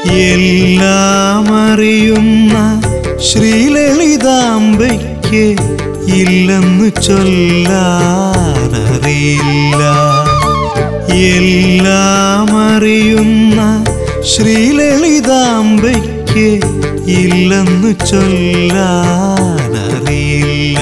എല്ലാം അറിയുന്ന ശ്രീലളിതാംബയ്ക്ക് ഇല്ലെന്ന് ചൊല്ലാനറിയില്ല എല്ലാം അറിയുന്ന ശ്രീലളിതാംബയ്ക്ക് ഇല്ലെന്ന് ചൊല്ലാനറിയില്ല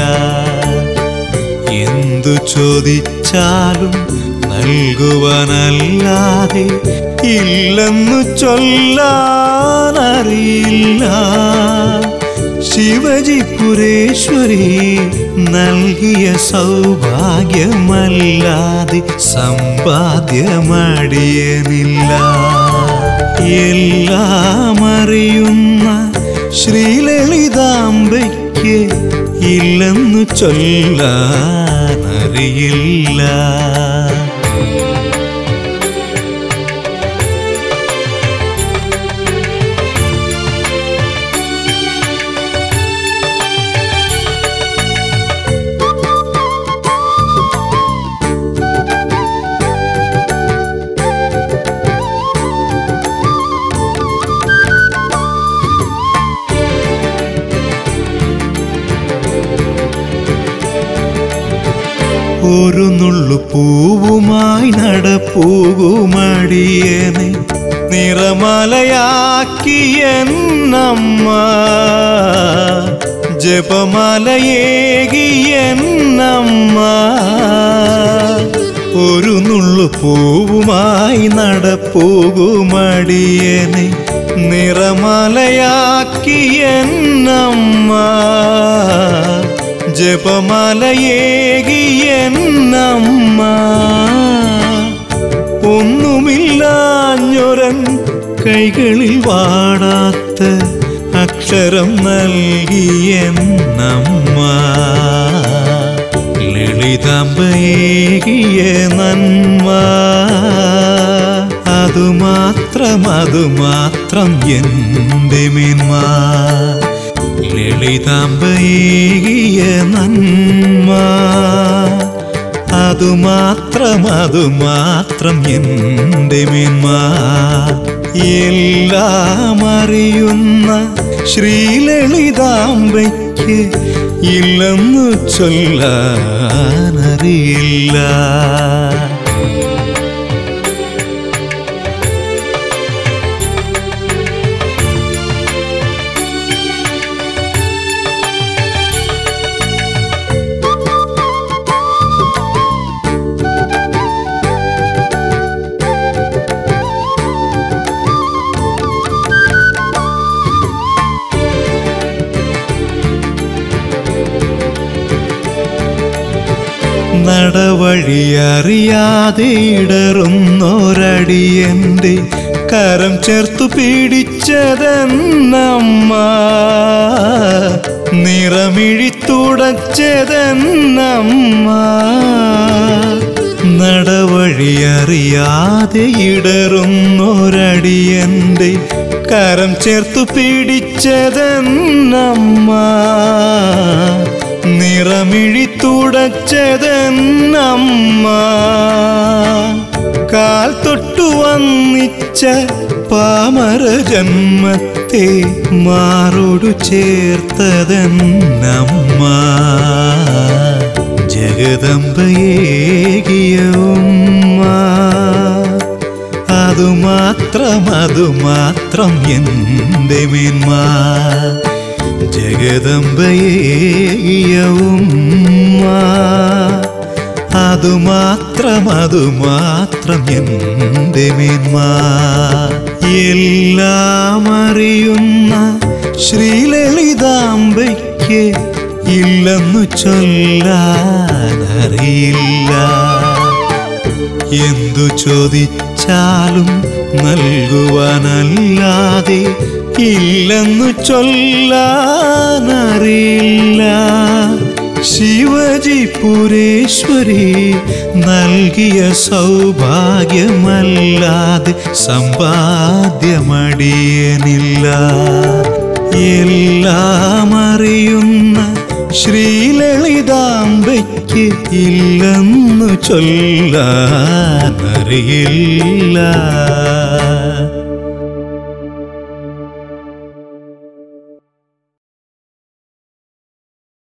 എന്തു ചോദിച്ചാലും നൽകുവാനല്ലാതെ ഇല്ലെന്നു ചൊല്ലാനറിയില്ല ശിവജി പുരേശ്വരി നൽകിയ സൗഭാഗ്യമല്ലാതെ സമ്പാദ്യമടിയനില്ല എല്ലാം അറിയുന്ന ശ്രീലളിതാംബയ്ക്ക് ഇല്ലെന്നു ചൊല്ലാനറിയില്ല ഒരു നുള്ളു പൂവുമായി നടപ്പൂകുമടിയനെ നിറമാലയാക്കിയെന്നമ്മ ജപമാലയേകിയെന്നമ്മ ഒരു നുള്ളു പൂവുമായി നടപ്പൂകുമടിയനെ നിറമാലയാക്കിയെന്നമ്മ ജപമാലയേകിയെന്നമ്മ ഒന്നുമില്ലാഞ്ഞൊരൻ കൈകളിൽ വാടാത്ത അക്ഷരം നൽകിയെന്നമ്മ ലളിതാംബയേകിയ നന്മ അതുമാത്രം അതുമാത്രം എൻ്റെ മേന്മ ലളിതാംബയേകിയ നന്മ അതുമാത്രം അതുമാത്രം എൻ്റെ മേന്മ എല്ലാം അറിയുന്ന ശ്രീലളിതാംബയ്ക്ക് ഇല്ലെന്നു ചൊല്ലാനറിയില്ല നടവഴിയറിയാതെ ഇടറുന്നൊരടിയന്റെ കരം ചേർത്തു പിടിച്ചതെന്നമ്മ നിറമിഴി തുടച്ചതെന്നമ്മ നടവഴിയറിയാതെ ഇടറുന്നൊരടിയന്റെ കരം ചേർത്തു പിടിച്ചതെന്നമ്മ നിറമിഴി തുടച്ചതെന്നമ്മ കാൽ തൊട്ടു വന്നിച്ച പാമര ജന്മത്തെ മാറോടു ചേർത്തതെന്നമ്മ ജഗദമ്പയേകിയ ഉമ്മ അതുമാത്രം അതുമാത്രം എൻ്റെ മേന്മ ജഗദമ്പയേകിയ ഉമ്മ അതുമാത്രം അതുമാത്രം എൻ്റെ മേന്മ എല്ലാം അറിയുന്ന ശ്രീലളിതാംബയ്ക്ക് ഇല്ലെന്നു ചൊല്ലാനറിയില്ല എന്തു ചോദിച്ചാലും നൽകുവാനല്ലാതെ ഇല്ലെന്നു ചൊല്ലാനറിയില്ല ശിവജി പുരേശ്വരി നൽകിയ സൗഭാഗ്യമല്ലാതെ സമ്പാദ്യമടിയനില്ല എല്ലാം അറിയുന്ന ശ്രീലളിതാംബയ്ക്ക് ഇല്ലെന്നു ചൊല്ലാനറിയില്ല